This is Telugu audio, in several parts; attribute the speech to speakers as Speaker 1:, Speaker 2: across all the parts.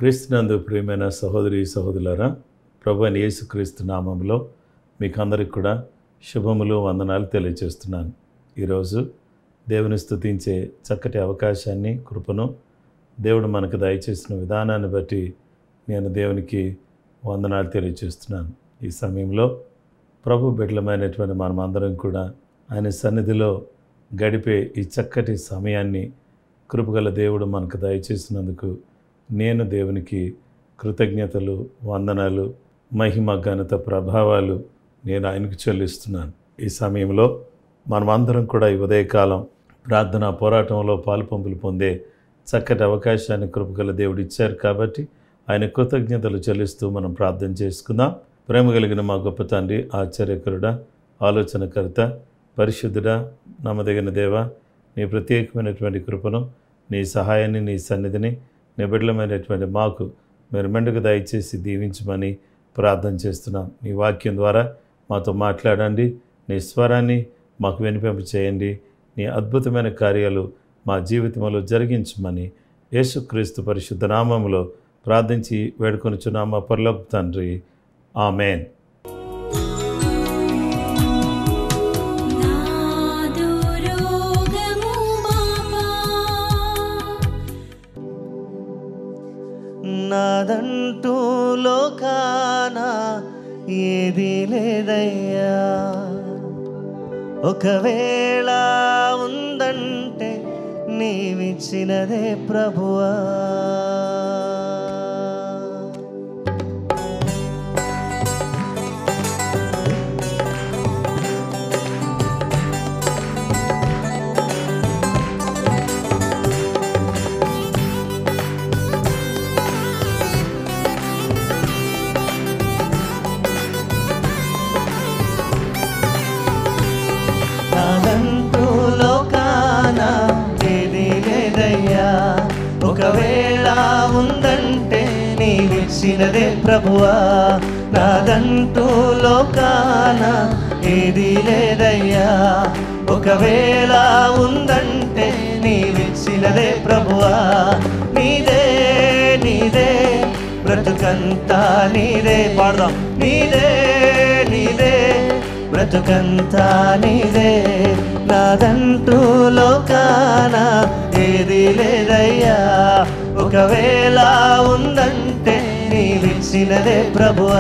Speaker 1: క్రీస్తునందు ప్రియమైన సహోదరి సహోదరులారా ప్రభు అయిన యేసుక్రీస్తు నామంలో మీకు అందరికి కూడా శుభములు వందనాలు తెలియజేస్తున్నాను ఈరోజు దేవుని స్తుతించే చక్కటి అవకాశాన్ని కృపను దేవుడు మనకు దయచేసిన విధానాన్ని బట్టి నేను దేవునికి వందనాలు తెలియజేస్తున్నాను ఈ సమయంలో ప్రభు బిడ్డలమైనటువంటి మనమందరం కూడా ఆయన సన్నిధిలో గడిపే ఈ చక్కటి సమయాన్ని కృపగల దేవుడు మనకు దయచేసినందుకు నేను దేవునికి కృతజ్ఞతలు వందనాలు మహిమ ఘనత ప్రభావాలు నేను ఆయనకు చెల్లిస్తున్నాను ఈ సమయంలో మనమందరం కూడా ఈ ఉదయకాలం ప్రార్థన పోరాటంలో పాలుపంపులు పొందే చక్కటి అవకాశాన్ని కృపగల దేవుడు ఇచ్చారు కాబట్టి ఆయన కృతజ్ఞతలు చెల్లిస్తూ మనం ప్రార్థన చేసుకుందాం ప్రేమ కలిగిన మా గొప్ప తండ్రి ఆశ్చర్యకరుడా ఆలోచనకర్త పరిశుద్ధుడా నమ్మదగిన దేవ నీ ప్రత్యేకమైనటువంటి కృపను నీ సహాయాన్ని నీ సన్నిధిని నిబిడలమైనటువంటి మాకు మీరు మెండుకు దయచేసి దీవించమని ప్రార్థన చేస్తున్నాం నీ వాక్యం ద్వారా మాతో మాట్లాడండి నీ స్వరాన్ని మాకు వినిపింప చేయండి నీ అద్భుతమైన కార్యాలు మా జీవితంలో జరిగించమని యేసుక్రీస్తు పరిశుద్ధ నామములో ప్రార్థించి వేడుకొనుచున్నామా పరలోక తండ్రి ఆమెన్
Speaker 2: నాదురోగము బాపా
Speaker 3: నాదంటూ లోకాన ఏది లేదయ్యా ఒకవేళ ఉందంటే నీవిచ్చినదే ప్రభువా నాదంటూ లోకాన ఏది లేదయ్యా ఒకవేళ ఉందంటే నీవిచ్చినదే ప్రభువా నాదంటూ లోకాన ఏది లేదయ్యా ఒకవేళ ఉందంటే నీవిచ్చినదే ప్రభువా నీదే నీదే బ్రతుకంతా నీదే పాడదాం నీదే నీదే బ్రతుకంతా నీదే నాదంటూ లోకాన ఏది లేదయ్యా ఒకవేళ ఉందంటే నీవిచ్చినదే ప్రభువా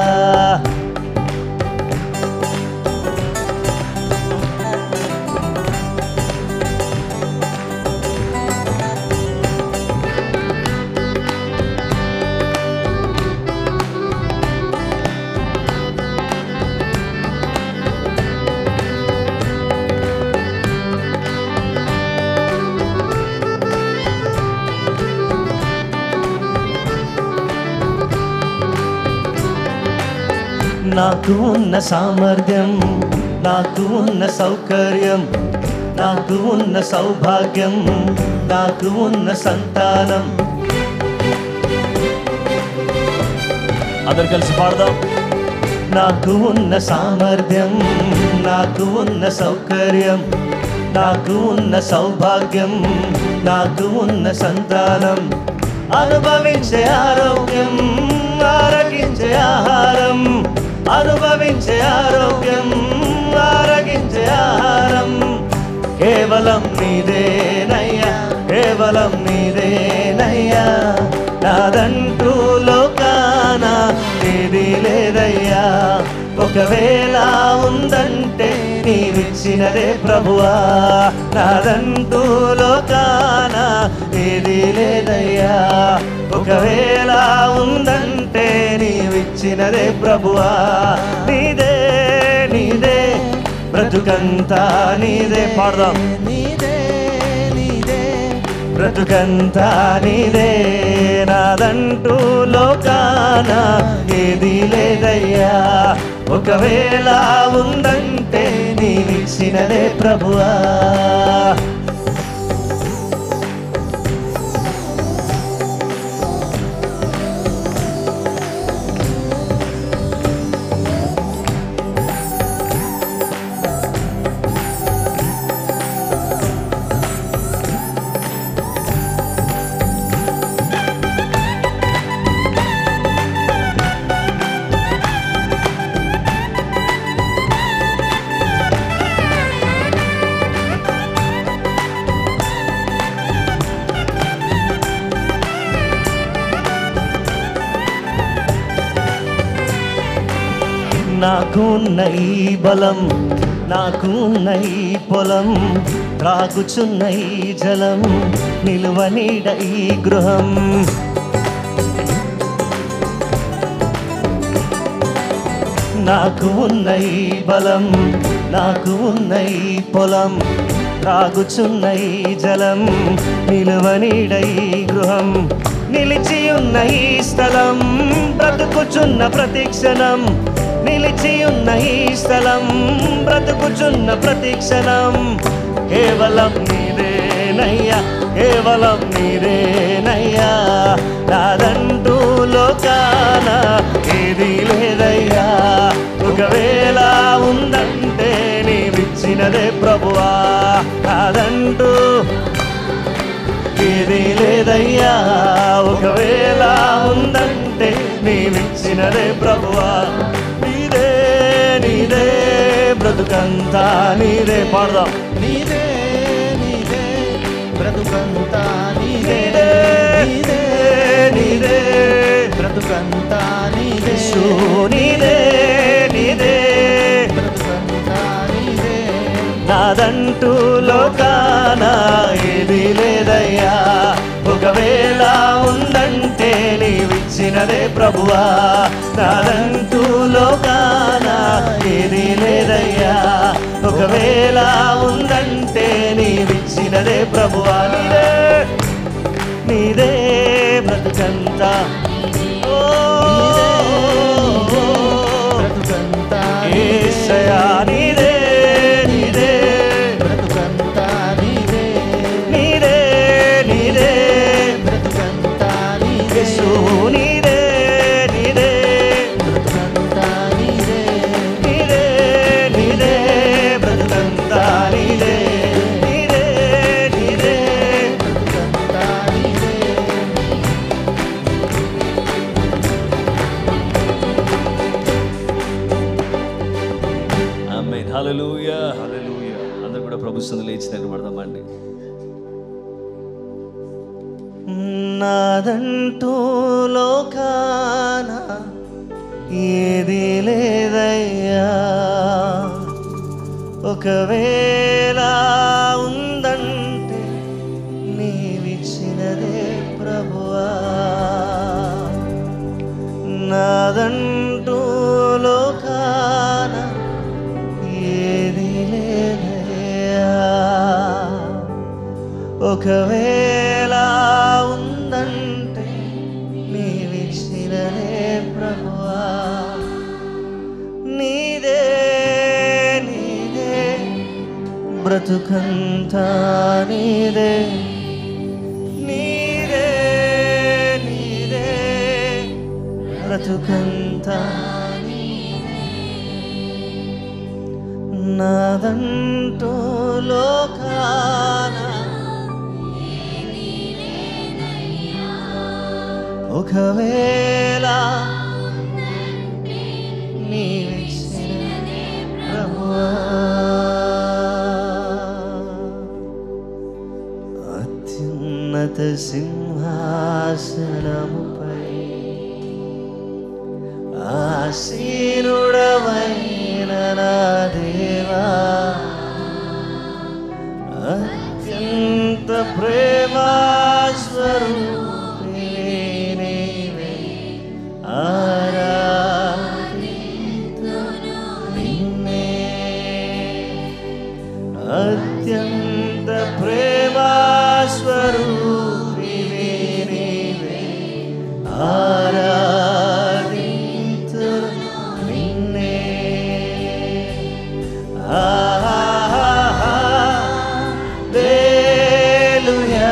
Speaker 3: నాకు ఉన్న సామర్థ్యం నాకు ఉన్న సౌకర్యం నాకు ఉన్న సౌభాగ్యం నాకు ఉన్న సంతానం అందరు కలిసి పాడదాం నాకు ఉన్న సామర్థ్యం నాకు ఉన్న సౌకర్యం నాకు ఉన్న సౌభాగ్యం నాకు ఉన్న సంతానం అనుభవించే ఆరోగ్యం ఆరగించే ఆహారం అనుభవించే ఆరోగ్యం ఆరగించే ఆహారం కేవలం నీదేనయ్యా కేవలం నీదేనయ్యా నాదంటూ లోకాన ఏది లేదయ్యా ఒకవేళ ఉందంటే నీవిచ్చినదే ప్రభువా నాదంటూ లోకాన ఏది లేదయ్యా ఒకవేళ ఉందంటే నీవిచ్చినదే ప్రభువా నీదే నీదే బ్రతుకంతా నీదే పాడదాం నీదే నీదే బ్రతుకంతా నీదే నాదంటూ లోకాన ఏది లేదయ్యా ఒకవేళ ఉందంటే నీవిచ్చినదే ప్రభువా నాకు ఉన్న ఈ బలం నాకు ఉన్న ఈ పొలం త్రాగుచున్న ఈ జలం నిలువ నీడ ఈ గృహం నాకు ఉన్న ఈ బలం నాకు ఉన్న ఈ పొలం త్రాగుచున్న ఈ జలం నిలువ నీడ ఈ గృహం నిలిచి ఉన్న ఈ స్థలం బ్రతుకుచున్న ప్రతి క్షణం నిలిచి ఉన్న ఈ స్థలం బ్రతుకుచున్న ప్రతి క్షణం కేవలం నీదేనయ్యా కేవలం నీదేనయ్యా నాదంటూ లోకాన ఏది లేదయ్యా ఒకవేళ ఉందంటే నీవిచ్చినదే ప్రభువా కాదంటూ ఏది లేదయ్యా ఒకవేళ ఉందంటే నీవిచ్చినదే ప్రభువా నీదే నీదే బ్రతుకంతా నీదే పాడదాం
Speaker 2: నీదే నీదే బ్రతుకంతా నీదే
Speaker 3: నీదే నీదే
Speaker 2: బ్రతుకంతా నీదే
Speaker 3: యేసు నీదే నీదే
Speaker 2: బ్రతుకంతా నీదే
Speaker 3: నాదంటూ లోకాన ఏది లేదయ్యా ఒకవేళ ఉందంటే నీవిచ్చినదే ప్రభువా నాదంటూ లోకాన ఏది లేదయ్యా ఒకవేళ ఉందంటే నీవిచ్చినదే ప్రభువా నీదే నీదే బ్రతుకంతా ఓ,
Speaker 2: బ్రతుకంతా
Speaker 3: యేసయ్యా నీదే నీదే
Speaker 2: బ్రతుకంతా నీదే
Speaker 3: నీదే నీదే
Speaker 2: బ్రతుకంతా నీదే
Speaker 3: యేసు నీదే నీదే
Speaker 2: బ్రతుకంతా నీదే
Speaker 3: నీదే నీదే బ్రతుకంతా నీదే నీదే నీదే
Speaker 2: బ్రతుకంతా నీదే
Speaker 4: ఆమేన్ హల్లెలూయా హల్లెలూయా అందరూ కూడా ప్రభు సందు లేచి నిలబడదామండి
Speaker 3: నాదంటూ లోకాన ఏది లేదయ్యా ఒకవేళ ఉందంటే నీవిచ్చినదే ప్రభువా నాదంటూ లోకాన ఏది లేదయ్యా ఒకవేళ ఉందంటే నీవిచ్చినదే ప్రభువా నీదే నీదే బ్రతుకంతా నీదే నీదే నీదే బ్రతుకంతా నాదంటూ లోకాన ఒకవేళ నీవిచ్చిన ప్రభువా అత్యున్నత సింహాసనముపై ఆసీనుడమైన నా దేవా అత్యంత ప్రేమాస్వరూపి నీవే. ఆరాధింతును నిన్నే. అత్యంత ప్రేమాస్వరూపి నీవే. ఆరాధింతును నిన్నే. హల్లెలూయా.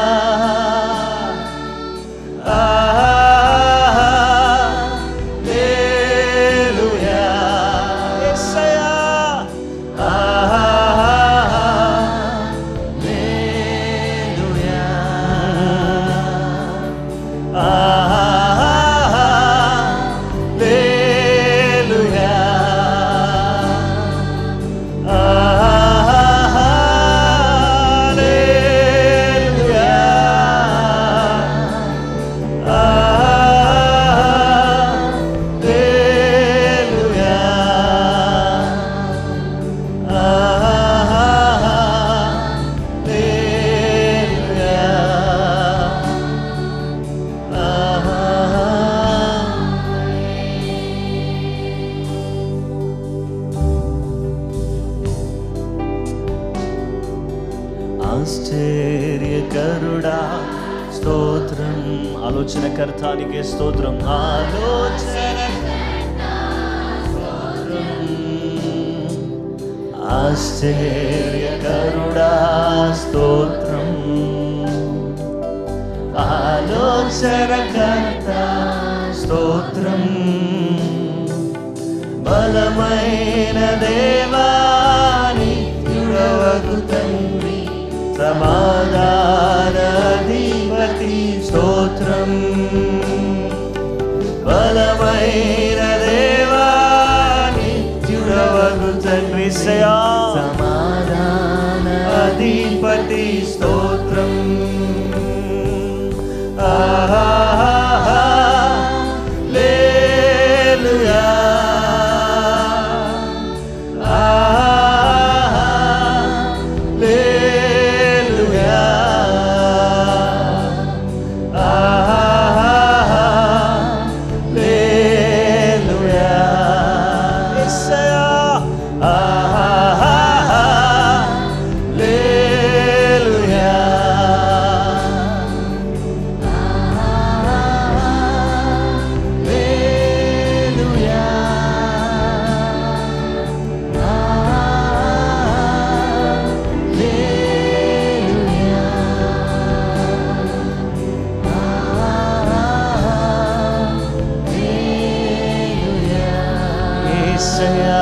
Speaker 3: హల్లెలూయా. యేసయ్యా. హల్లెలూయా. నీకే స్తోత్రం ఆలోచన ఆశ్చర్యకరుడా స్తోత్రం ఆలోచనకర్త స్తోత్రం బలమైన దేవాని యుడవగు తండ్రి సమాధానాధిపతి స్తోత్రం బలమైన దేవాని యుడవగు తండ్రి సయా
Speaker 2: సమాధాన
Speaker 3: అధిపతి స్తోత్రం ఆహా లేలుయా ఆహా లేలుయా ఆహా లేలుయా యేసయ్యా ఆహా లేలుయా
Speaker 2: హల్లెలూయా హల్లెలూయా
Speaker 3: యేసయ్యా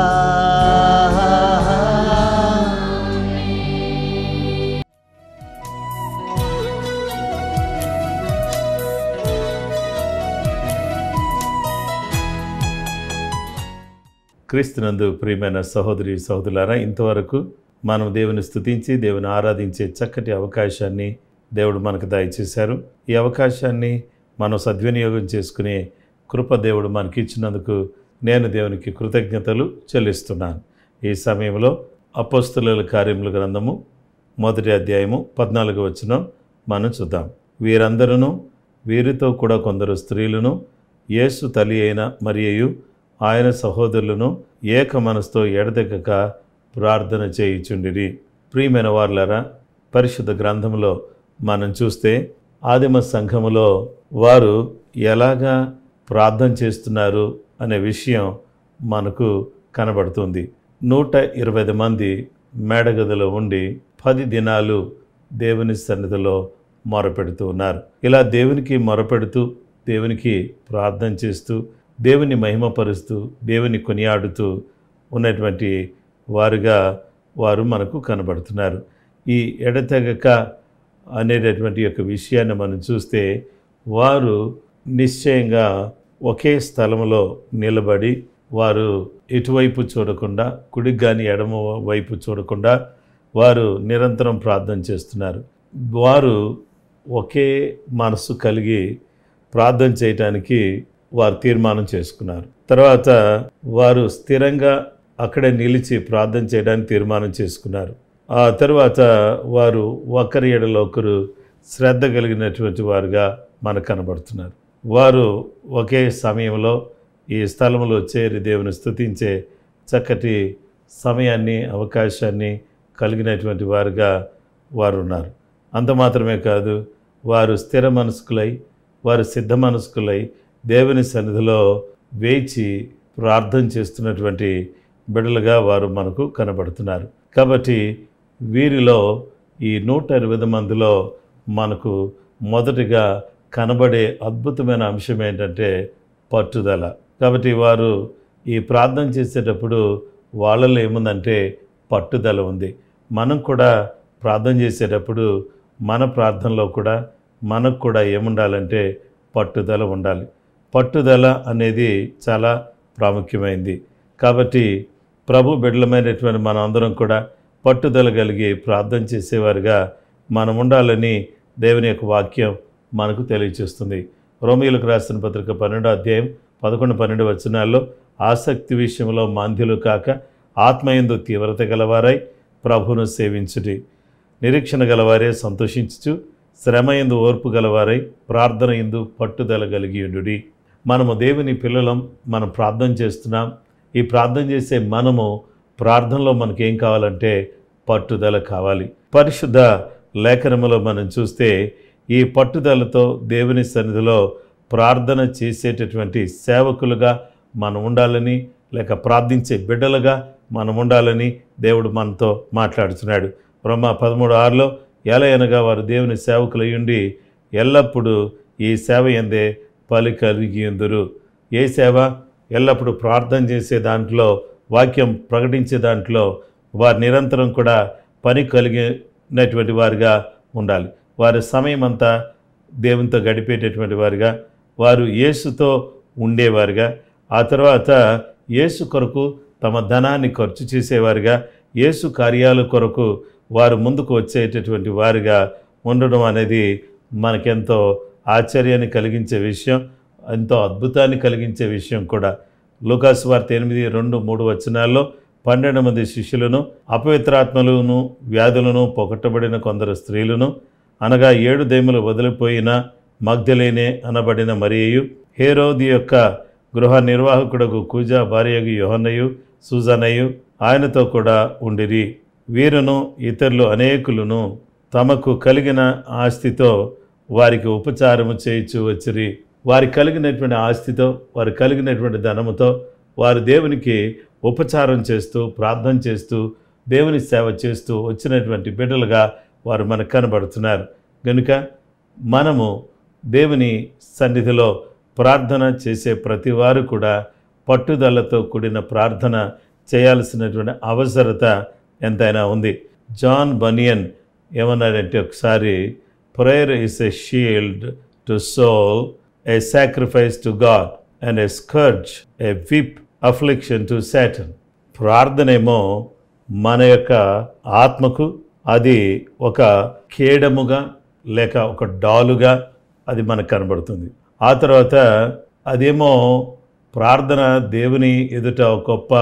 Speaker 1: క్రీస్తునందు ప్రియమైన సహోదరి సహోదరులారా ఇంతవరకు మనం దేవుని స్తుతించి దేవుని ఆరాధించే చక్కటి అవకాశాన్ని దేవుడు మనకు దయచేశారు ఈ అవకాశాన్ని మనం సద్వినియోగం చేసుకునే కృప దేవుడు మనకి ఇచ్చినందుకు నేను దేవునికి కృతజ్ఞతలు చెల్లిస్తున్నాను ఈ సమయంలో అపోస్తుల కార్యముల గ్రంథము మొదటి అధ్యాయము పద్నాలుగు వచ్చిన మనం చూద్దాం వీరందరూ వీరితో కూడా కొందరు స్త్రీలను యేసు తల్లి అయిన మరియు ఆయన సహోదరులను ఏక మనసుతో ఎడతెగక ప్రార్థన చేయుచుండిరి ప్రియమైన వార్లరా పరిశుద్ధ గ్రంథంలో మనం చూస్తే ఆదిమ సంఘములో వారు ఎలాగా ప్రార్థన చేస్తున్నారు అనే విషయం మనకు కనబడుతుంది నూట ఇరవై మంది మేడగదిలో ఉండి పది దినాలు దేవుని సన్నిధిలో మొరపెడుతూ ఉన్నారు ఇలా దేవునికి మొరపెడుతూ దేవునికి ప్రార్థన చేస్తూ దేవుని మహిమపరుస్తూ దేవుని కొనియాడుతూ ఉన్నటువంటి వారుగా వారు మనకు కనబడుతున్నారు ఈ ఎడతెగక అనేటటువంటి యొక్క విషయాన్ని మనం చూస్తే వారు నిశ్చయంగా ఒకే స్థలంలో నిలబడి వారు ఎటువైపు చూడకుండా కుడికి కానీ ఎడమ వైపు చూడకుండా వారు నిరంతరం ప్రార్థన చేస్తున్నారు వారు ఒకే మనసు కలిగి ప్రార్థన చేయటానికి వారు తీర్మానం చేసుకున్నారు తర్వాత వారు స్థిరంగా అక్కడే నిలిచి ప్రార్థన చేయడానికి తీర్మానం చేసుకున్నారు ఆ తర్వాత వారు ఒకరి ఎడలో ఒకరు శ్రద్ధ కలిగినటువంటి వారుగా మనకు కనబడుతున్నారు వారు ఒకే సమయంలో ఈ స్థలంలో చేరి దేవుని స్తుతించే చక్కటి సమయాన్ని అవకాశాన్ని కలిగినటువంటి వారుగా వారు ఉన్నారు అంత మాత్రమే కాదు వారు స్థిర మనస్కులై వారు సిద్ధ మనస్కులై దేవుని సన్నిధిలో వేచి ప్రార్థన చేస్తున్నటువంటి బిడలుగా వారు మనకు కనబడుతున్నారు కాబట్టి వీరిలో ఈ నూట ఇరవై మందిలో మనకు మొదటిగా కనబడే అద్భుతమైన అంశం ఏంటంటే పట్టుదల కాబట్టి వారు ఈ ప్రార్థన చేసేటప్పుడు వాళ్ళలో ఏముందంటే పట్టుదల ఉంది మనం కూడా ప్రార్థన చేసేటప్పుడు మన ప్రార్థనలో కూడా మనకు కూడా ఏముండాలంటే పట్టుదల ఉండాలి పట్టుదల అనేది చాలా ప్రాముఖ్యమైంది కాబట్టి ప్రభు బిడ్డలమైనటువంటి మన అందరం కూడా పట్టుదల కలిగి ప్రార్థన చేసేవారుగా మనం ఉండాలని దేవుని యొక్క వాక్యం మనకు తెలియచేస్తుంది రోమిలకు రాసిన పత్రిక పన్నెండో అధ్యాయం పదకొండు పన్నెండు వచనాల్లో ఆసక్తి విషయంలో మాంద్యులు కాక ఆత్మయందు తీవ్రత గలవారై ప్రభును సేవించుడి నిరీక్షణ గలవారే సంతోషించుచు శ్రమయందు ఓర్పు గలవారై ప్రార్థన ఎందు పట్టుదల కలిగి ఉండుడి మనము దేవుని పిల్లలం మనం ప్రార్థన చేస్తున్నాం ఈ ప్రార్థన చేసే మనము ప్రార్థనలో మనకి ఏం కావాలంటే పట్టుదల కావాలి పరిశుద్ధ లేఖనములో మనం చూస్తే ఈ పట్టుదలతో దేవుని సన్నిధిలో ప్రార్థన చేసేటటువంటి సేవకులుగా మనం ఉండాలని లేక ప్రార్థించే బిడ్డలుగా మనం ఉండాలని దేవుడు మనతో మాట్లాడుతున్నాడు బ్రహ్మ పదమూడు ఆరులో ఎలా అనగా వారు దేవుని సేవకులై ఉండి ఎల్లప్పుడూ ఈ సేవ ఎందే పలి కలిగి ఉందరు ఏ సేవ ఎల్లప్పుడూ ప్రార్థన చేసే దాంట్లో వాక్యం ప్రకటించే దాంట్లో వారు నిరంతరం కూడా పని కలిగినటువంటి వారిగా ఉండాలి వారి సమయం అంతా దేవునితో గడిపేటటువంటి వారిగా వారు యేసుతో ఉండేవారుగా ఆ తర్వాత యేసు కొరకు తమ ధనాన్ని ఖర్చు చేసేవారుగా యేసు కార్యాల కొరకు వారు ముందుకు వచ్చేటటువంటి వారిగా ఉండడం అనేది మనకెంతో ఆశ్చర్యాన్ని కలిగించే విషయం ఎంతో అద్భుతాన్ని కలిగించే విషయం కూడా లూకాసు వార్త ఎనిమిది రెండు మూడు వచనాల్లో పన్నెండు మంది శిష్యులను అపవిత్రాత్మలను వ్యాధులను పొగట్టబడిన కొందరు స్త్రీలను అనగా ఏడు దెయ్యములు వదిలిపోయిన మగ్ధలేనే అనబడిన మరియయు హేరోది యొక్క గృహ నిర్వాహకుడకు కూజా భార్యగు యోహన్నయు సూజనయు ఆయనతో కూడా ఉండిరి వీరును ఇతరులు అనేకులను తమకు కలిగిన ఆస్తితో వారికి ఉపచారము చేయించు వచ్చిరి వారి కలిగినటువంటి ఆస్తితో వారు కలిగినటువంటి ధనముతో వారు దేవునికి ఉపచారం చేస్తూ ప్రార్థన చేస్తూ దేవుని సేవ చేస్తూ వచ్చినటువంటి బిడ్డలుగా వారు మనకు కనబడుతున్నారు కనుక మనము దేవుని సన్నిధిలో ప్రార్థన చేసే ప్రతి వారు కూడా పట్టుదలతో కూడిన ప్రార్థన చేయాల్సినటువంటి అవసరత ఎంతైనా ఉంది జాన్ బనియన్ ఏమన్నాడంటే ఒకసారి prayer is a shield to soul a sacrifice to God and a scourge a whip affliction to Satan ప్రార్థనేమో మన యొక్క ఆత్మకు అది ఒక కేడముగా లేక ఒక డాలుగా అది మనకు కనబడుతుంది ఆ తర్వాత అదేమో ప్రార్థన దేవుని ఎదుట ఒక గొప్ప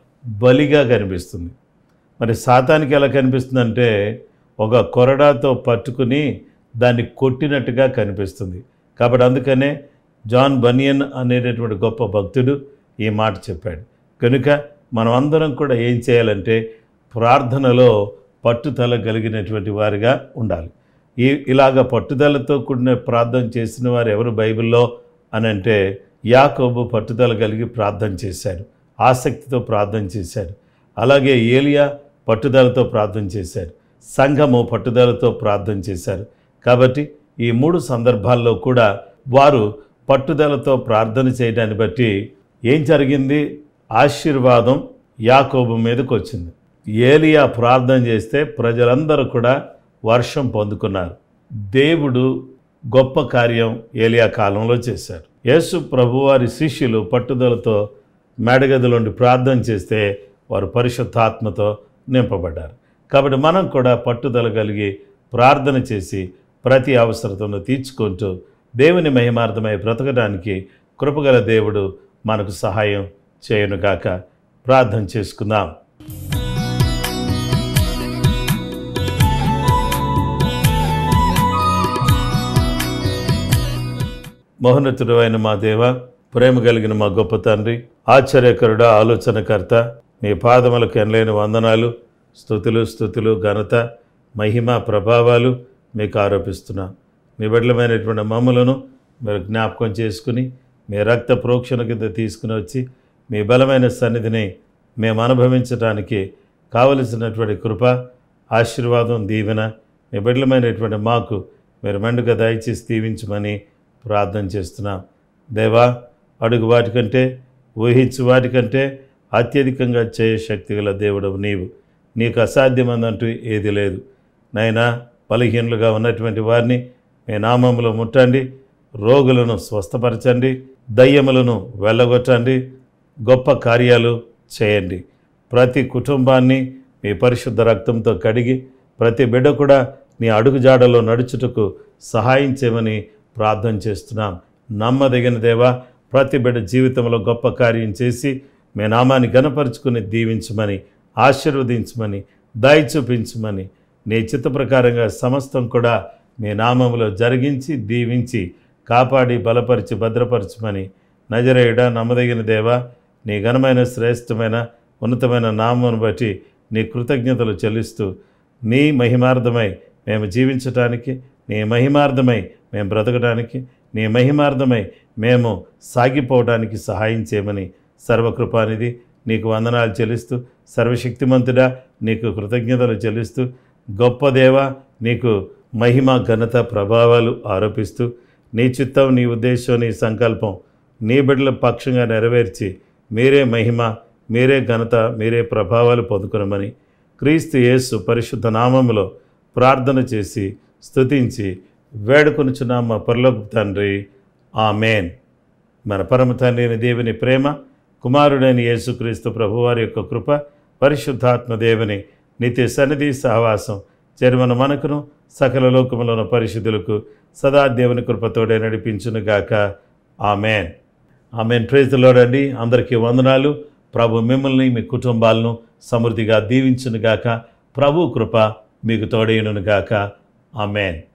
Speaker 1: బలిగా కనిపిస్తుంది మరి సాతానికి ఎలా కనిపిస్తుందంటే ఒక కొరడాతో పట్టుకుని దాన్ని కొట్టినట్టుగా కనిపిస్తుంది కాబట్టి అందుకనే జాన్ బనియన్ అనేటటువంటి గొప్ప భక్తుడు ఈ మాట చెప్పాడు కనుక మనం అందరం కూడా ఏం చేయాలంటే ప్రార్థనలో పట్టుదల కలిగినటువంటి వారిగా ఉండాలి ఈ ఇలాగ పట్టుదలతో కూడిన ప్రార్థన చేసిన వారు ఎవరు బైబిల్లో అని అంటే యాకోబు పట్టుదల కలిగి ప్రార్థన చేశాడు ఆసక్తితో ప్రార్థన చేశాడు అలాగే ఏలియా పట్టుదలతో ప్రార్థన చేశారు సంఘము పట్టుదలతో ప్రార్థన చేశారు కాబట్టి ఈ మూడు సందర్భాల్లో కూడా వారు పట్టుదలతో ప్రార్థన చేయడాన్ని బట్టి ఏం జరిగింది ఆశీర్వాదం యాకోబు మీదకు వచ్చింది ఏలియా ప్రార్థన చేస్తే ప్రజలందరూ కూడా వర్షం పొందుకున్నారు దేవుడు గొప్ప కార్యం ఏలియా కాలంలో చేశారు యేసు ప్రభువారి శిష్యులు పట్టుదలతో మేడగదిలోండి ప్రార్థన చేస్తే వారు పరిశుద్ధాత్మతో నింపబడ్డారు కాబట్టి మనం కూడా పట్టుదల కలిగి ప్రార్థన చేసి ప్రతి అవసరతను తీర్చుకుంటూ దేవుని మహిమార్థమై బ్రతకడానికి కృపగల దేవుడు మనకు సహాయం చేయనుగాక ప్రార్థన చేసుకుందాం మహోన్నతుడు అయిన మా దేవ ప్రేమ కలిగిన మా గొప్ప తండ్రి ఆశ్చర్యకరుడ ఆలోచనకర్త మీ పాదములకు ఎనలేని వందనాలు స్థుతులు స్థుతులు ఘనత మహిమ ప్రభావాలు మీకు ఆరోపిస్తున్నాం మీ బిడ్డలమైనటువంటి మమ్మలను మీరు జ్ఞాపకం చేసుకుని మీ రక్త ప్రోక్షణ కింద తీసుకుని వచ్చి మీ బలమైన సన్నిధిని మేము అనుభవించడానికి కావలసినటువంటి కృప ఆశీర్వాదం దీవెన మీ బిడ్డలమైనటువంటి మాకు మీరు మెండుగా దయచేసి దీవించమని ప్రార్థన చేస్తున్నాం దేవా అడుగు వాటికంటే ఊహించు వాటికంటే అత్యధికంగా చేయ శక్తి గల దేవుడవు నీవు నీకు అసాధ్యమందంటూ ఏది లేదు నైనా బలహీనులుగా ఉన్నటువంటి వారిని మీ నామములో ముట్టండి రోగులను స్వస్థపరచండి దయ్యములను వెళ్ళగొట్టండి గొప్ప కార్యాలు చేయండి ప్రతి కుటుంబాన్ని మీ పరిశుద్ధ రక్తంతో కడిగి ప్రతి బిడ్డ కూడా నీ అడుగుజాడలో నడుచుటకు సహాయం చేయమని ప్రార్థన చేస్తున్నాం నమ్మదగిన దేవా ప్రతి బిడ్డ జీవితంలో గొప్ప కార్యం చేసి మీ నామాన్ని గనపరుచుకుని దీవించమని ఆశీర్వదించమని దయ చూపించమని నీ చిత్త ప్రకారంగా సమస్తం కూడా మీ నామములో జరిగించి దీవించి కాపాడి బలపరిచి భద్రపరచమని నజరేయుడ నమ్మదగిన దేవా నీ ఘనమైన శ్రేష్టమైన ఉన్నతమైన నామమును బట్టి నీ కృతజ్ఞతలు చెల్లిస్తూ నీ మహిమార్థమై మేము జీవించటానికి నీ మహిమార్థమై మేము బ్రతకడానికి నీ మహిమార్థమై మేము సాగిపోవడానికి సహాయం చేయమని సర్వకృపానిధి నీకు వందనాలు చెల్లిస్తూ సర్వశక్తిమంతుడా నీకు కృతజ్ఞతలు చెల్లిస్తూ గొప్ప దేవ నీకు మహిమ ఘనత ప్రభావాలు ఆరోపిస్తూ నీ చిత్తం నీ ఉద్దేశం నీ సంకల్పం నీ బిడ్డల పక్షంగా నెరవేర్చి మీరే మహిమ మీరే ఘనత మీరే ప్రభావాలు పొందుకునమని క్రీస్తు యేసు పరిశుద్ధ నామములో ప్రార్థన చేసి స్తుతించి వేడుకొనుచున్నాం మా పరలోక తండ్రి ఆమెన్ మన పరమ తండ్రి అయిన దేవుని ప్రేమ కుమారుడైన యేసుక్రీస్తు ప్రభువారి యొక్క కృప పరిశుద్ధాత్మ దేవుని నిత్య సన్నిధి సహవాసం చెరుమన మనకును సకల లోకములను పరిశుద్ధులకు సదా దేవుని కృపతోడే నడిపించునుగాక ఆమెన్ ఆమెన్ ప్రేజలోడండి అందరికీ వందనాలు ప్రభు మిమ్మల్ని మీ కుటుంబాలను సమృద్ధిగా దీవించునుగాక ప్రభు కృప మీకు తోడైననుగాక ఆమెన్